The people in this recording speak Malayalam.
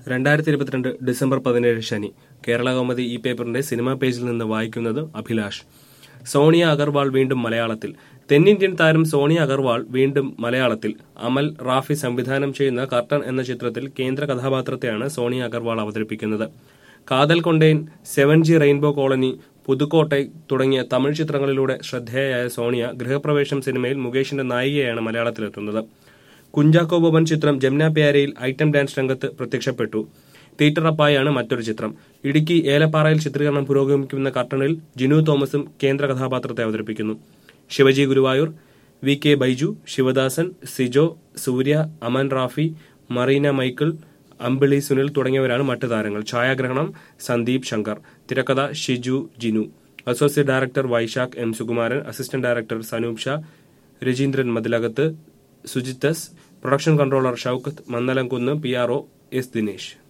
രണ്ടായിരത്തി ഇരുപത്തിരണ്ട് ഡിസംബർ പതിനേഴ് ശനി കേരള കൗമുദി ഈ പേപ്പറിന്റെ സിനിമാ പേജിൽ നിന്ന് വായിക്കുന്നത് അഭിലാഷ് സോണിയ അഗർവാൾ വീണ്ടും മലയാളത്തിൽ തെന്നിന്ത്യൻ താരം സോണിയ അഗർവാൾ വീണ്ടും മലയാളത്തിൽ അമൽ റാഫി സംവിധാനം ചെയ്യുന്ന കർട്ടൻ എന്ന ചിത്രത്തിൽ കേന്ദ്ര കഥാപാത്രത്തെയാണ് സോണിയ അഗർവാൾ അവതരിപ്പിക്കുന്നത് Kadhal Kondein seven G Rainbow Colony Puthukottai തുടങ്ങിയ തമിഴ് ചിത്രങ്ങളിലൂടെ ശ്രദ്ധേയയായ സോണിയ ഗൃഹപ്രവേശം സിനിമയിൽ മുകേഷിന്റെ നായികയാണ് മലയാളത്തിലെത്തുന്നത് കുഞ്ചാക്കോ ബോബൻ ചിത്രം ജംന പ്യാരയിൽ ഐറ്റം ഡാൻസ് രംഗത്ത് പ്രത്യക്ഷപ്പെട്ടു തീറ്റർ അപ്പായാണ് മറ്റൊരു ചിത്രം ഇടുക്കി ഏലപ്പാറയിൽ ചിത്രീകരണം പുരോഗമിക്കുന്ന കർട്ടണിൽ ജിനു തോമസും കേന്ദ്ര കഥാപാത്രത്തെ അവതരിപ്പിക്കുന്നു ശിവജി ഗുരുവായൂർ വി കെ ബൈജു ശിവദാസൻ സിജോ സൂര്യ അമൻ റാഫി മറീന മൈക്കിൾ അമ്പിളി സുനിൽ തുടങ്ങിയവരാണ് മറ്റു താരങ്ങൾ ഛായാഗ്രഹണം സന്ദീപ് ശങ്കർ തിരക്കഥ Shiju Jinu associate director Vaisakh M Sukumaran assistant director Sanoop Shah Rajeendran Mathilakath സുജിത്തസ് production controller Shoukath Mannalamkunnu P R O S Dinesh